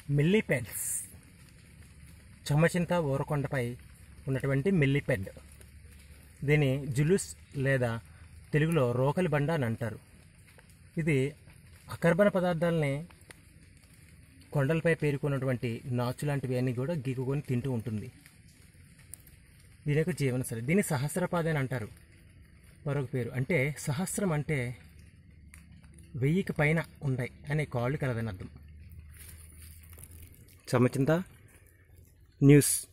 మిల్లీపెడ్స్ చమ్మచింత ఊరకొండపై ఉన్నటువంటి మిల్లీపెడ్ దీని జులుస్ లేదా తెలుగులో రోకలి బండ అని అంటారు ఇది అకర్బన పదార్థాలని కొండలపై పేరుకున్నటువంటి నాచు లాంటివి అన్నీ కూడా గీకుకొని తింటూ ఉంటుంది దీని యొక్క జీవనశైలి దీన్ని సహస్రపాది అని అంటారు మరొక పేరు అంటే సహస్రం అంటే వెయ్యికి పైన ఉన్నాయి అనే కాళ్ళు కలదని అర్థం చమచింత న్యూస్